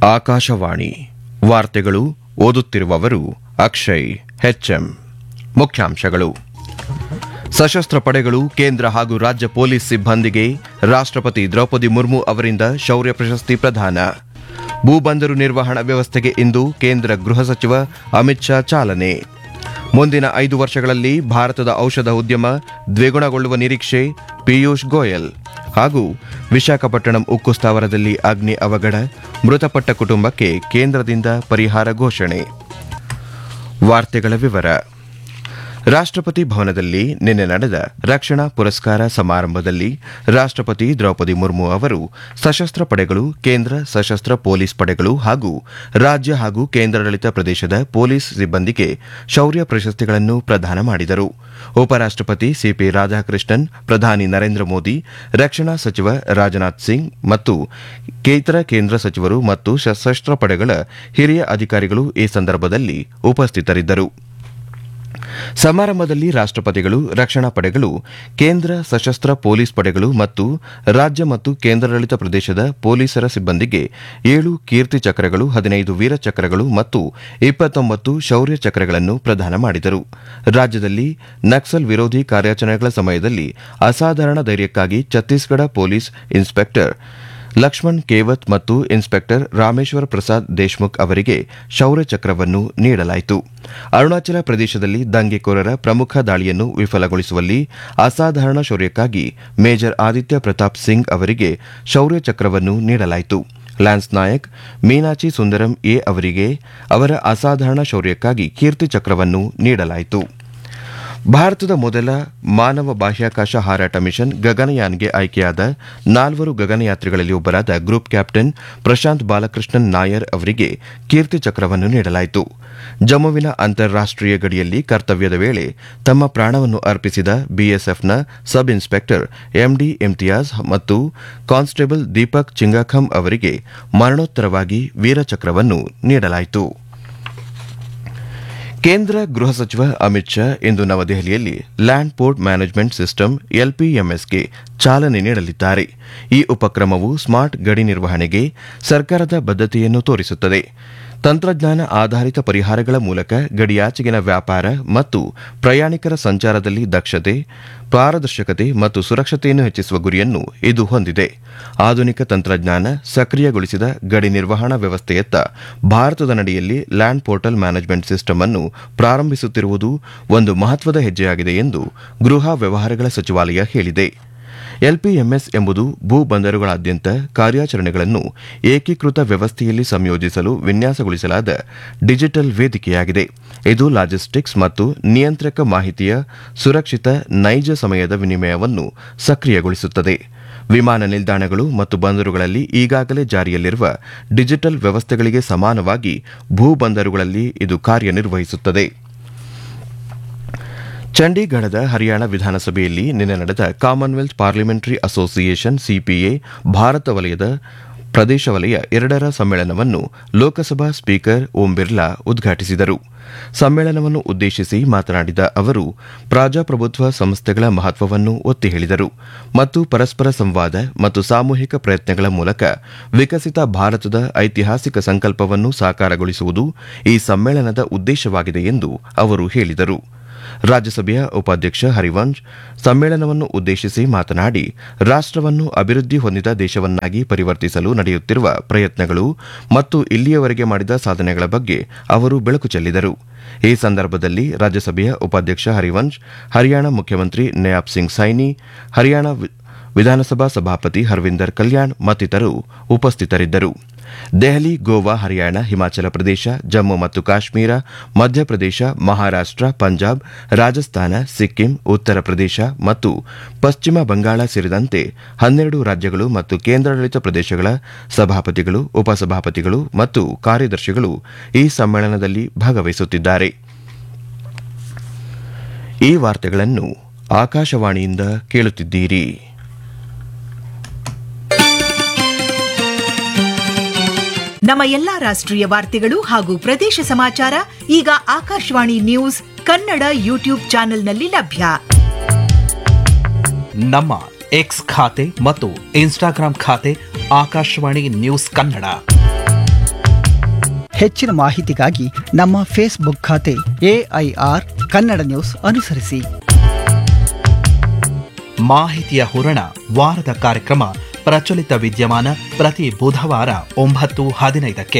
ಆಕಾಶವಾಣಿ ವಾರ್ತೆಗಳು ಓದುತ್ತಿರುವವರು ಅಕ್ಷಯ್ ಹೆಚ್ಎಂ ಮುಖ್ಯಾಂಶಗಳು ಸಶಸ್ತ್ರ ಪಡೆಗಳು ಕೇಂದ್ರ ಹಾಗೂ ರಾಜ್ಯ ಪೊಲೀಸ್ ಸಿಬ್ಬಂದಿಗೆ ರಾಷ್ಟ್ರಪತಿ ದ್ರೌಪದಿ ಮುರ್ಮು ಅವರಿಂದ ಶೌರ್ಯ ಪ್ರಶಸ್ತಿ ಪ್ರದಾನ ಭೂಬಂದರು ನಿರ್ವಹಣಾ ವ್ಯವಸ್ಥೆಗೆ ಇಂದು ಕೇಂದ್ರ ಗೃಹ ಸಚಿವ ಅಮಿತ್ ಶಾ ಚಾಲನೆ ಮುಂದಿನ ಐದು ವರ್ಷಗಳಲ್ಲಿ ಭಾರತದ ಔಷಧ ಉದ್ಯಮ ದ್ವಿಗುಣಗೊಳ್ಳುವ ನಿರೀಕ್ಷೆ ಪಿಯೂಷ್ ಗೋಯಲ್ ಹಾಗೂ ವಿಶಾಖಪಟ್ಟಣಂ ಉಕ್ಕು ಸ್ಥಾವರದಲ್ಲಿ ಅಗ್ನಿ ಅವಘಡ ಮೃತಪಟ್ಟ ಕುಟುಂಬಕ್ಕೆ ಕೇಂದ್ರದಿಂದ ಪರಿಹಾರ ಘೋಷಣೆ ವಾರ್ತೆಗಳ ವಿವರ ರಾಷ್ಟ್ರಪತಿ ಭವನದಲ್ಲಿ ನಿನ್ನೆ ನಡೆದ ರಕ್ಷಣಾ ಪುರಸ್ಕಾರ ಸಮಾರಂಭದಲ್ಲಿ ರಾಷ್ಟ್ರಪತಿ ದ್ರೌಪದಿ ಮುರ್ಮು ಅವರು ಸಶಸ್ತ್ರ ಪಡೆಗಳು ಕೇಂದ್ರ ಸಶಸ್ತ್ರ ಪೊಲೀಸ್ ಪಡೆಗಳು ಹಾಗೂ ರಾಜ್ಯ ಹಾಗೂ ಕೇಂದ್ರಾಡಳಿತ ಪ್ರದೇಶದ ಪೊಲೀಸ್ ಸಿಬ್ಬಂದಿಗೆ ಶೌರ್ಯ ಪ್ರಶಸ್ತಿಗಳನ್ನು ಪ್ರದಾನ ಮಾಡಿದರು ಉಪರಾಷ್ಟ್ರಪತಿ ಸಿಪಿ ರಾಧಾಕೃಷ್ಣನ್ ಪ್ರಧಾನಿ ನರೇಂದ್ರ ಮೋದಿ ರಕ್ಷಣಾ ಸಚಿವ ರಾಜನಾಥ್ ಸಿಂಗ್ ಮತ್ತು ಇತರ ಕೇಂದ್ರ ಸಚಿವರು ಮತ್ತು ಸಶಸ್ತ್ರ ಪಡೆಗಳ ಹಿರಿಯ ಅಧಿಕಾರಿಗಳು ಈ ಸಂದರ್ಭದಲ್ಲಿ ಉಪಸ್ಥಿತರಿದ್ದರು ಸಮಾರಂಭದಲ್ಲಿ ರಾಷ್ಟ್ರಪತಿಗಳು ರಕ್ಷಣಾ ಪಡೆಗಳು ಕೇಂದ್ರ ಸಶಸ್ತ್ರ ಪೊಲೀಸ್ ಪಡೆಗಳು ಮತ್ತು ರಾಜ್ಯ ಮತ್ತು ಕೇಂದ್ರಾಡಳಿತ ಪ್ರದೇಶದ ಪೊಲೀಸರ ಸಿಬ್ಬಂದಿಗೆ ಏಳು ಕೀರ್ತಿ ಚಕ್ರಗಳು ಹದಿನೈದು ವೀರ ಚಕ್ರಗಳು ಮತ್ತು ಇಪ್ಪತ್ತೊಂಬತ್ತು ಶೌರ್ಯ ಚಕ್ರಗಳನ್ನು ಪ್ರದಾನ ಮಾಡಿದರು ರಾಜ್ಯದಲ್ಲಿ ನಕ್ಸಲ್ ವಿರೋಧಿ ಕಾರ್ಯಾಚರಣೆಗಳ ಸಮಯದಲ್ಲಿ ಅಸಾಧಾರಣ ಧೈರ್ಯಕ್ಕಾಗಿ ಛತ್ತೀಸ್ಗಢ ಪೊಲೀಸ್ ಇನ್ಸ್ಪೆಕ್ಟರ್ ಲಕ್ಷ್ಮಣ್ ಕೇವತ್ ಮತ್ತು ಇನ್ಸ್ಪೆಕ್ಟರ್ ರಾಮೇಶ್ವರ ಪ್ರಸಾದ್ ದೇಶ್ಮುಖ್ ಅವರಿಗೆ ಶೌರ್ಯ ಚಕ್ರವನ್ನು ನೀಡಲಾಯಿತು ಅರುಣಾಚಲ ಪ್ರದೇಶದಲ್ಲಿ ದಂಗೆಕೋರರ ಪ್ರಮುಖ ದಾಳಿಯನ್ನು ವಿಫಲಗೊಳಿಸುವಲ್ಲಿ ಅಸಾಧಾರಣ ಶೌರ್ಯಕ್ಕಾಗಿ ಮೇಜರ್ ಆದಿತ್ಯ ಪ್ರತಾಪ್ ಸಿಂಗ್ ಅವರಿಗೆ ಶೌರ್ಯ ಚಕ್ರವನ್ನು ನೀಡಲಾಯಿತು ಲ್ಯಾನ್ಸ್ ನಾಯಕ್ ಮೀನಾಚಿ ಸುಂದರಂ ಎ ಅವರಿಗೆ ಅವರ ಅಸಾಧಾರಣ ಶೌರ್ಯಕ್ಕಾಗಿ ಕೀರ್ತಿ ಚಕ್ರವನ್ನು ನೀಡಲಾಯಿತು ಭಾರತದ ಮೊದಲ ಮಾನವ ಬಾಹ್ಯಾಕಾಶ ಹಾರಾಟ ಮಿಷನ್ ಗಗನಯಾನ್ಗೆ ಆಯ್ಕೆಯಾದ ನಾಲ್ವರು ಗಗನಯಾತ್ರಿಗಳಲ್ಲಿ ಒಬ್ಬರಾದ ಗ್ರೂಪ್ ಕ್ಯಾಪ್ಟನ್ ಪ್ರಶಾಂತ್ ಬಾಲಕೃಷ್ಣನ್ ನಾಯರ್ ಅವರಿಗೆ ಕೀರ್ತಿ ಚಕ್ರವನ್ನು ನೀಡಲಾಯಿತು ಜಮ್ಮುವಿನ ಅಂತಾರಾಷ್ಟೀಯ ಗಡಿಯಲ್ಲಿ ಕರ್ತವ್ಯದ ವೇಳೆ ತಮ್ಮ ಪ್ರಾಣವನ್ನು ಅರ್ಪಿಸಿದ ಬಿಎಸ್ಎಫ್ನ ಸಬ್ ಇನ್ಸ್ಪೆಕ್ಟರ್ ಎಂಡಿ ಇಮ್ತಿಯಾಜ್ ಮತ್ತು ಕಾನ್ಸ್ಟೇಬಲ್ ದೀಪಕ್ ಚಿಂಗಾಖಂ ಅವರಿಗೆ ಮರಣೋತ್ತರವಾಗಿ ವೀರಚಕ್ರವನ್ನು ನೀಡಲಾಯಿತು ಕೇಂದ್ರ ಗೃಹ ಸಚಿವ ಅಮಿತ್ ಶಾ ಇಂದು ನವದೆಹಲಿಯಲ್ಲಿ ಲ್ಯಾಂಡ್ ಪೋರ್ಟ್ ಮ್ಯಾನೇಜ್ಮೆಂಟ್ ಸಿಸ್ಟಮ್ ಎಲ್ಪಿಎಂಎಸ್ಗೆ ಚಾಲನೆ ನೀಡಲಿದ್ದಾರೆ ಈ ಉಪಕ್ರಮವು ಸ್ಮಾರ್ಟ್ ಗಡಿ ನಿರ್ವಹಣೆಗೆ ಸರ್ಕಾರದ ಬದ್ಧತೆಯನ್ನು ತೋರಿಸುತ್ತದೆ ತಂತ್ರಜ್ಞಾನ ಆಧಾರಿತ ಪರಿಹಾರಗಳ ಮೂಲಕ ಗಡಿಯಾಚೆಗಿನ ವ್ಯಾಪಾರ ಮತ್ತು ಪ್ರಯಾಣಿಕರ ಸಂಚಾರದಲ್ಲಿ ದಕ್ಷತೆ ಪಾರದರ್ಶಕತೆ ಮತ್ತು ಸುರಕ್ಷತೆಯನ್ನು ಹೆಚ್ಚಿಸುವ ಗುರಿಯನ್ನು ಇದು ಹೊಂದಿದೆ ಆಧುನಿಕ ತಂತ್ರಜ್ಞಾನ ಸಕ್ರಿಯಗೊಳಿಸಿದ ಗಡಿ ನಿರ್ವಹಣಾ ವ್ಯವಸ್ಥೆಯತ್ತ ಭಾರತದ ನಡೆಯಲ್ಲಿ ಲ್ಯಾಂಡ್ ಪೋರ್ಟಲ್ ಮ್ಯಾನೇಜ್ಮೆಂಟ್ ಸಿಸ್ಟಮ್ ಅನ್ನು ಪ್ರಾರಂಭಿಸುತ್ತಿರುವುದು ಒಂದು ಮಹತ್ವದ ಹೆಜ್ಜೆಯಾಗಿದೆ ಎಂದು ಗೃಹ ವ್ಯವಹಾರಗಳ ಸಚಿವಾಲಯ ಹೇಳಿದೆ ಎಲ್ಪಿಎಂಎಸ್ ಎಂಬುದು ಭೂ ಬಂದರುಗಳಾದ್ಯಂತ ಕಾರ್ಯಾಚರಣೆಗಳನ್ನು ಏಕೀಕೃತ ವ್ಯವಸ್ಥೆಯಲ್ಲಿ ಸಂಯೋಜಿಸಲು ವಿನ್ಯಾಸಗೊಳಿಸಲಾದ ಡಿಜಿಟಲ್ ವೇದಿಕೆಯಾಗಿದೆ ಇದು ಲಾಜಿಸ್ಟಿಕ್ಸ್ ಮತ್ತು ನಿಯಂತ್ರಕ ಮಾಹಿತಿಯ ಸುರಕ್ಷಿತ ನೈಜ ಸಮಯದ ವಿನಿಮಯವನ್ನು ಸಕ್ರಿಯಗೊಳಿಸುತ್ತದೆ ವಿಮಾನ ನಿಲ್ದಾಣಗಳು ಮತ್ತು ಬಂದರುಗಳಲ್ಲಿ ಈಗಾಗಲೇ ಜಾರಿಯಲ್ಲಿರುವ ಡಿಜಿಟಲ್ ವ್ಯವಸ್ಥೆಗಳಿಗೆ ಸಮಾನವಾಗಿ ಭೂ ಬಂದರುಗಳಲ್ಲಿ ಇದು ಕಾರ್ಯನಿರ್ವಹಿಸುತ್ತದೆ ಚಂಡೀಗಢದ ಹರಿಯಾಣ ವಿಧಾನಸಭೆಯಲ್ಲಿ ನಿನ್ನೆ ನಡೆದ Commonwealth parliamentary association CPA Bharat ವಲಯದ ಪ್ರದೇಶ ವಲಯ ಎರಡರ ಸಮ್ಮೇಳನವನ್ನು ಲೋಕಸಭಾ ಸ್ಪೀಕರ್ ಓಂ ಬಿರ್ಲಾ ಉದ್ಘಾಟಿಸಿದರು ಸಮ್ಮೇಳನವನ್ನು ಉದ್ದೇಶಿಸಿ ಮಾತನಾಡಿದ ಅವರು ಪ್ರಜಾಪ್ರಭುತ್ವ ಸಂಸ್ಥೆಗಳ ಮಹತ್ವವನ್ನು ಒತ್ತಿ ಹೇಳಿದರು ಮತ್ತು ಪರಸ್ಪರ ಸಂವಾದ ಮತ್ತು ಸಾಮೂಹಿಕ ಪ್ರಯತ್ನಗಳ ಮೂಲಕ ವಿಕಸಿತ ಭಾರತದ ಐತಿಹಾಸಿಕ ಸಂಕಲ್ಪವನ್ನು ಸಾಕಾರಗೊಳಿಸುವುದು ಈ ಸಮ್ಮೇಳನದ ಉದ್ದೇಶವಾಗಿದೆ ಎಂದು ಅವರು ಹೇಳಿದರು ರಾಜ್ಯಸಭೆಯ ಉಪಾಧ್ಯಕ್ಷ ಹರಿವಂಶ್ ಸಮ್ಮೇಳನವನ್ನು ಉದ್ದೇಶಿಸಿ ಮಾತನಾಡಿ ರಾಷ್ಟವನ್ನು ಅಭಿವೃದ್ಧಿ ಹೊಂದಿದ ದೇಶವನ್ನಾಗಿ ಪರಿವರ್ತಿಸಲು ನಡೆಯುತ್ತಿರುವ ಪ್ರಯತ್ನಗಳು ಮತ್ತು ಇಲ್ಲಿಯವರೆಗೆ ಮಾಡಿದ ಸಾಧನೆಗಳ ಬಗ್ಗೆ ಅವರು ಬೆಳಕು ಚೆಲ್ಲಿದರು ಈ ಸಂದರ್ಭದಲ್ಲಿ ರಾಜ್ಯಸಭೆಯ ಉಪಾಧ್ಯಕ್ಷ ಹರಿವಂಶ್ ಹರಿಯಾಣ ಮುಖ್ಯಮಂತ್ರಿ ನಯಾಬ್ ಸಿಂಗ್ ಸೈನಿ ಹರಿಯಾಣ ವಿಧಾನಸಭಾ ಸಭಾಪತಿ ಹರ್ವಿಂದರ್ ಕಲ್ಯಾಣ್ ಮತ್ತಿತರರು ಉಪಸ್ಥಿತರಿದ್ದರು ದೆಹಲಿ ಗೋವಾ ಹರಿಯಾಣ ಹಿಮಾಚಲ ಪ್ರದೇಶ ಜಮ್ಮು ಮತ್ತು ಕಾಶ್ಮೀರ ಮಧ್ಯಪ್ರದೇಶ ಮಹಾರಾಷ್ಟ ಪಂಜಾಬ್ ರಾಜಸ್ಥಾನ ಸಿಕ್ಕಿಂ ಉತ್ತರ ಪ್ರದೇಶ ಮತ್ತು ಪಶ್ಚಿಮ ಬಂಗಾಳ ಸೇರಿದಂತೆ ಹನ್ನೆರಡು ರಾಜ್ಯಗಳು ಮತ್ತು ಕೇಂದ್ರಾಡಳಿತ ಪ್ರದೇಶಗಳ ಸಭಾಪತಿಗಳು ಉಪಸಭಾಪತಿಗಳು ಮತ್ತು ಕಾರ್ಯದರ್ಶಿಗಳು ಈ ಸಮ್ಮೇಳನದಲ್ಲಿ ಭಾಗವಹಿಸುತ್ತಿದ್ದಾರೆ ಈ ವಾರ್ತೆಗಳನ್ನು ಆಕಾಶವಾಣಿಯಿಂದ ಕೇಳುತ್ತಿದ್ದೀರಿ ನಮ್ಮ ಎಲ್ಲಾ ರಾಷ್ಟ್ರೀಯ ವಾರ್ತೆಗಳು ಹಾಗೂ ಪ್ರದೇಶ ಸಮಾಚಾರ ಈಗ ಆಕಾಶವಾಣಿ ನ್ಯೂಸ್ ಕನ್ನಡ ಯೂಟ್ಯೂಬ್ ಚಾನೆಲ್ನಲ್ಲಿ ಲಭ್ಯ ನಮ್ಮ ಎಕ್ಸ್ ಖಾತೆ ಮತ್ತು ಇನ್ಸ್ಟಾಗ್ರಾಂ ಖಾತೆ ಆಕಾಶವಾಣಿ ನ್ಯೂಸ್ ಕನ್ನಡ ಹೆಚ್ಚಿನ ಮಾಹಿತಿಗಾಗಿ ನಮ್ಮ ಫೇಸ್ಬುಕ್ ಖಾತೆ ಎಐಆರ್ ಕನ್ನಡ ನ್ಯೂಸ್ ಅನುಸರಿಸಿ ಮಾಹಿತಿಯ ಹೂರಣ ವಾರದ ಕಾರ್ಯಕ್ರಮ ಪ್ರಚಲಿತ ವಿದ್ಯಮಾನ ಪ್ರತಿ ಬುಧವಾರ ಒಂಬತ್ತು ಹದಿನೈದಕ್ಕೆ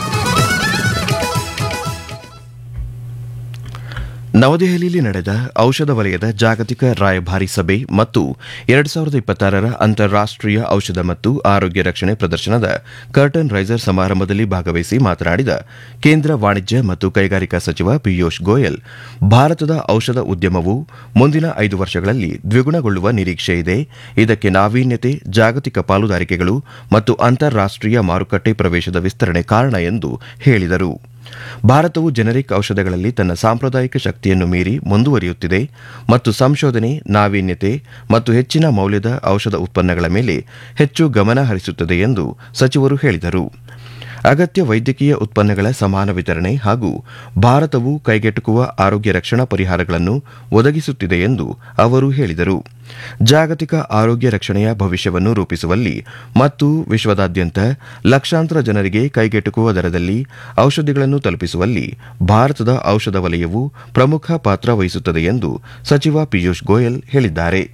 ನವದೆಹಲಿಯಲ್ಲಿ ನಡೆದ ಔಷಧ ವಲಯದ ಜಾಗತಿಕ ರಾಯಭಾರಿ ಸಭೆ ಮತ್ತು ಎರಡು ಸಾವಿರದ ಇಪ್ಪತ್ತಾರರ ಅಂತಾರಾಷ್ಟೀಯ ಔಷಧ ಮತ್ತು ಆರೋಗ್ಯ ರಕ್ಷಣೆ ಪ್ರದರ್ಶನದ ಕರ್ಟನ್ ರೈಸರ್ ಸಮಾರಂಭದಲ್ಲಿ ಭಾಗವಹಿಸಿ ಮಾತನಾಡಿದ ಕೇಂದ್ರ ವಾಣಿಜ್ಯ ಮತ್ತು ಕೈಗಾರಿಕಾ ಸಚಿವ ಪಿಯೂಷ್ ಗೋಯಲ್ ಭಾರತದ ಔಷಧ ಉದ್ಯಮವು ಮುಂದಿನ ಐದು ವರ್ಷಗಳಲ್ಲಿ ದ್ವಿಗುಣಗೊಳ್ಳುವ ನಿರೀಕ್ಷೆ ಇದೆ ಇದಕ್ಕೆ ನಾವೀನ್ಯತೆ ಜಾಗತಿಕ ಪಾಲುದಾರಿಕೆಗಳು ಮತ್ತು ಅಂತಾರಾಷ್ಟೀಯ ಮಾರುಕಟ್ಟೆ ಪ್ರವೇಶದ ವಿಸ್ತರಣೆ ಕಾರಣ ಎಂದು ಹೇಳಿದರು ಭಾರತವು ಜೆನೆರಿಕ್ ಔಷಧಗಳಲ್ಲಿ ತನ್ನ ಸಾಂಪ್ರದಾಯಿಕ ಶಕ್ತಿಯನ್ನು ಮೀರಿ ಮುಂದುವರಿಯುತ್ತಿದೆ ಮತ್ತು ಸಂಶೋಧನೆ ನಾವೀನ್ಯತೆ ಮತ್ತು ಹೆಚ್ಚಿನ ಮೌಲ್ಯದ ಔಷಧ ಉತ್ಪನ್ನಗಳ ಮೇಲೆ ಹೆಚ್ಚು ಗಮನ ಹರಿಸುತ್ತದೆ ಎಂದು ಸಚಿವರು ಹೇಳಿದರು ಅಗತ್ಯ ವೈದ್ಯಕೀಯ ಉತ್ಪನ್ನಗಳ ಸಮಾನ ವಿತರಣೆ ಹಾಗೂ ಭಾರತವು ಕೈಗೆಟುಕುವ ಆರೋಗ್ಯ ರಕ್ಷಣಾ ಪರಿಹಾರಗಳನ್ನು ಒದಗಿಸುತ್ತಿದೆ ಎಂದು ಅವರು ಹೇಳಿದರು ಜಾಗತಿಕ ಆರೋಗ್ಯ ರಕ್ಷಣೆಯ ಭವಿಷ್ಯವನ್ನು ರೂಪಿಸುವಲ್ಲಿ ಮತ್ತು ವಿಶ್ವದಾದ್ಯಂತ ಲಕ್ಷಾಂತರ ಜನರಿಗೆ ಕೈಗೆಟುಕುವ ದರದಲ್ಲಿ ಔಷಧಿಗಳನ್ನು ತಲುಪಿಸುವಲ್ಲಿ ಭಾರತದ ಔಷಧ ವಲಯವು ಪ್ರಮುಖ ಪಾತ್ರ ವಹಿಸುತ್ತದೆ ಎಂದು ಸಚಿವ ಪಿಯೂಷ್ ಗೋಯಲ್ ಹೇಳಿದ್ದಾರೆ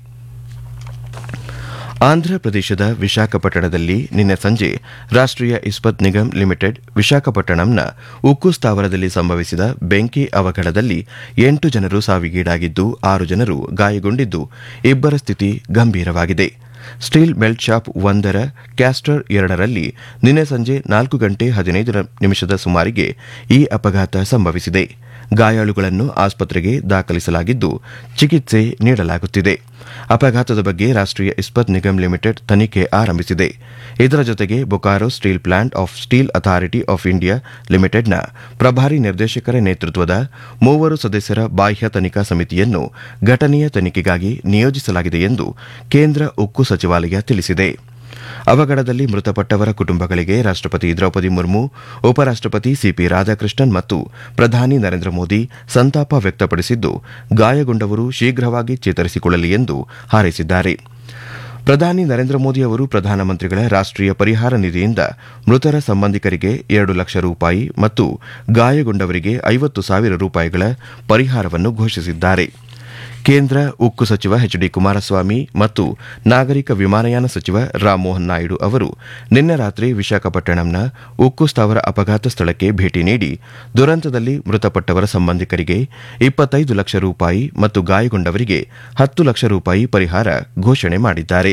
ಆಂಧ್ರಪ್ರದೇಶದ ವಿಶಾಖಪಟ್ಟಣದಲ್ಲಿ ನಿನ್ನೆ ಸಂಜೆ ರಾಷ್ಟೀಯ ಇಸ್ಪತ್ ನಿಗಮ್ ಲಿಮಿಟೆಡ್ ವಿಶಾಖಪಟ್ಟಣಂನ ಉಕ್ಕು ಸ್ಥಾವರದಲ್ಲಿ ಸಂಭವಿಸಿದ ಬೆಂಕಿ ಅವಘಡದಲ್ಲಿ ಎಂಟು ಜನರು ಸಾವಿಗೀಡಾಗಿದ್ದು ಆರು ಜನರು ಗಾಯಗೊಂಡಿದ್ದು ಇಬ್ಬರ ಸ್ಥಿತಿ ಗಂಭೀರವಾಗಿದೆ ಸ್ಟೀಲ್ ಮೆಲ್ಟ್ ಶಾಪ್ ಒಂದರ ಕ್ಯಾಸ್ಟರ್ ಎರಡರಲ್ಲಿ ನಿನ್ನೆ ಸಂಜೆ ನಾಲ್ಕು ಗಂಟೆ ಹದಿನೈದು ನಿಮಿಷದ ಸುಮಾರಿಗೆ ಈ ಅಪಘಾತ ಸಂಭವಿಸಿದೆ ಗಾಯಾಳುಗಳನ್ನು ಆಸ್ಪತ್ರೆಗೆ ದಾಖಲಿಸಲಾಗಿದ್ದು ಚಿಕಿತ್ಸೆ ನೀಡಲಾಗುತ್ತಿದೆ ಅಪಘಾತದ ಬಗ್ಗೆ ರಾಷ್ಟೀಯ ಇಸ್ಪತ್ ನಿಗಮ್ ಲಿಮಿಟೆಡ್ ತನಿಖೆ ಆರಂಭಿಸಿದೆ ಇದರ ಜೊತೆಗೆ Bokaro steel plant of steel authority of India ಲಿಮಿಟೆಡ್ನ ಪ್ರಭಾರಿ ನಿರ್ದೇಶಕರ ನೇತೃತ್ವದ ಮೂವರು ಸದಸ್ಯರ ಬಾಹ್ಯ ತನಿಖಾ ಸಮಿತಿಯನ್ನು ಘಟನೆಯ ತನಿಖೆಗಾಗಿ ನಿಯೋಜಿಸಲಾಗಿದೆ ಎಂದು ಕೇಂದ್ರ ಉಕ್ಕು ಸಚಿವಾಲಯ ತಿಳಿಸಿದೆ ಅವಘಡದಲ್ಲಿ ಮೃತಪಟ್ಟವರ ಕುಟುಂಬಗಳಿಗೆ ರಾಷ್ಟಪತಿ ದ್ರೌಪದಿ ಮುರ್ಮು ಉಪರಾಷ್ಟಪತಿ ಸಿಪಿ ರಾಧಾಕೃಷ್ಣನ್ ಮತ್ತು ಪ್ರಧಾನಿ ನರೇಂದ್ರ ಮೋದಿ ಸಂತಾಪ ವ್ಯಕ್ತಪಡಿಸಿದ್ದು ಗಾಯಗೊಂಡವರು ಶೀಘ್ರವಾಗಿ ಚೇತರಿಸಿಕೊಳ್ಳಲಿ ಎಂದು ಹಾರೈಸಿದ್ದಾರೆ ಪ್ರಧಾನಿ ನರೇಂದ್ರ ಮೋದಿ ಅವರು ಪ್ರಧಾನಮಂತ್ರಿಗಳ ರಾಷ್ಟೀಯ ಪರಿಹಾರ ನಿಧಿಯಿಂದ ಮೃತರ ಸಂಬಂಧಿಕರಿಗೆ ಎರಡು ಲಕ್ಷ ರೂಪಾಯಿ ಮತ್ತು ಗಾಯಗೊಂಡವರಿಗೆ ಐವತ್ತು ಸಾವಿರ ರೂಪಾಯಿಗಳ ಪರಿಹಾರವನ್ನು ಘೋಷಿಸಿದ್ದಾರೆ ಕೇಂದ್ರ ಉಕ್ಕು ಸಚಿವ ಎಚ್ ಡಿ ಕುಮಾರಸ್ವಾಮಿ ಮತ್ತು ನಾಗರಿಕ ವಿಮಾನಯಾನ ಸಚಿವ ರಾಮಮೋಹನ್ ನಾಯ್ಡು ಅವರು ನಿನ್ನೆ ರಾತ್ರಿ ವಿಶಾಖಪಟ್ಟಣಂನ ಉಕ್ಕು ಸ್ಥಾವರ ಅಪಘಾತ ಸ್ಥಳಕ್ಕೆ ಭೇಟಿ ನೀಡಿ ದುರಂತದಲ್ಲಿ ಮೃತಪಟ್ಟವರ ಸಂಬಂಧಿಕರಿಗೆ ಇಪ್ಪತ್ತೈದು ಲಕ್ಷ ರೂಪಾಯಿ ಮತ್ತು ಗಾಯಗೊಂಡವರಿಗೆ ಹತ್ತು ಲಕ್ಷ ರೂಪಾಯಿ ಪರಿಹಾರ ಘೋಷಣೆ ಮಾಡಿದ್ದಾರೆ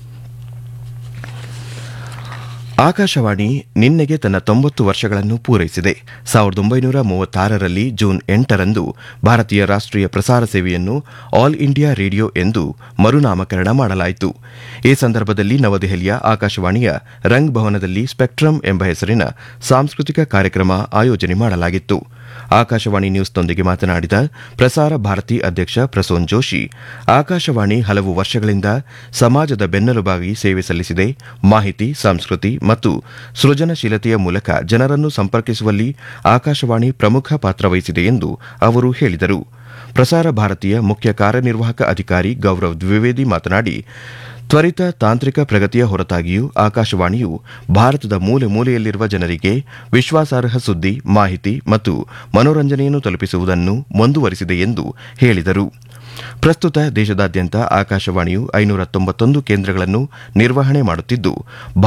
ಆಕಾಶವಾಣಿ ನಿನ್ನೆಗೆ ತನ್ನ ತೊಂಬತ್ತು ವರ್ಷಗಳನ್ನು ಪೂರೈಸಿದೆ ಸಾವಿರದ ಒಂಬೈನೂರ ಮೂವತ್ತಾರರಲ್ಲಿ ಜೂನ್ ಎಂಟರಂದು ಭಾರತೀಯ ರಾಷ್ಟೀಯ ಪ್ರಸಾರ ಸೇವೆಯನ್ನು ಆಲ್ ಇಂಡಿಯಾ ರೇಡಿಯೋ ಎಂದು ಮರುನಾಮಕರಣ ಮಾಡಲಾಯಿತು ಈ ಸಂದರ್ಭದಲ್ಲಿ ನವದೆಹಲಿಯ ಆಕಾಶವಾಣಿಯ ರಂಗ್ ಭವನದಲ್ಲಿ ಸ್ಪೆಕ್ಟ್ರಮ್ ಎಂಬ ಹೆಸರಿನ ಸಾಂಸ್ಕೃತಿಕ ಕಾರ್ಯಕ್ರಮ ಆಯೋಜನೆ ಮಾಡಲಾಗಿತ್ತು ಆಕಾಶವಾಣಿ ನ್ಯೂಸ್ನೊಂದಿಗೆ ಮಾತನಾಡಿದ ಪ್ರಸಾರ ಭಾರತಿ ಅಧ್ಯಕ್ಷ ಪ್ರಸೋನ್ ಜೋಶಿ ಆಕಾಶವಾಣಿ ಹಲವು ವರ್ಷಗಳಿಂದ ಸಮಾಜದ ಬೆನ್ನೆಲುಬಾಗಿ ಸೇವೆ ಸಲ್ಲಿಸಿದೆ ಮಾಹಿತಿ ಸಂಸ್ಕೃತಿ ಮತ್ತು ಸೃಜನಶೀಲತೆಯ ಮೂಲಕ ಜನರನ್ನು ಸಂಪರ್ಕಿಸುವಲ್ಲಿ ಆಕಾಶವಾಣಿ ಪ್ರಮುಖ ಪಾತ್ರ ವಹಿಸಿದೆ ಎಂದು ಅವರು ಹೇಳಿದರು ಪ್ರಸಾರ ಭಾರತೀಯ ಮುಖ್ಯ ಕಾರ್ಯನಿರ್ವಾಹಕ ಅಧಿಕಾರಿ ಗೌರವ್ ದ್ವಿವೇದಿ ಮಾತನಾಡಿ ತ್ವರಿತ ತಾಂತ್ರಿಕ ಪ್ರಗತಿಯ ಹೊರತಾಗಿಯೂ ಆಕಾಶವಾಣಿಯು ಭಾರತದ ಮೂಲೆ ಮೂಲೆಯಲ್ಲಿರುವ ಜನರಿಗೆ ವಿಶ್ವಾಸಾರ್ಹ ಸುದ್ದಿ ಮಾಹಿತಿ ಮತ್ತು ಮನೋರಂಜನೆಯನ್ನು ತಲುಪಿಸುವುದನ್ನು ಮುಂದುವರಿಸಿದೆ ಎಂದು ಹೇಳಿದರು ಪ್ರಸ್ತುತ ದೇಶದಾದ್ಯಂತ ಆಕಾಶವಾಣಿಯು ಐನೂರ ತೊಂಬತ್ತೊಂದು ಕೇಂದ್ರಗಳನ್ನು ನಿರ್ವಹಣೆ ಮಾಡುತ್ತಿದ್ದು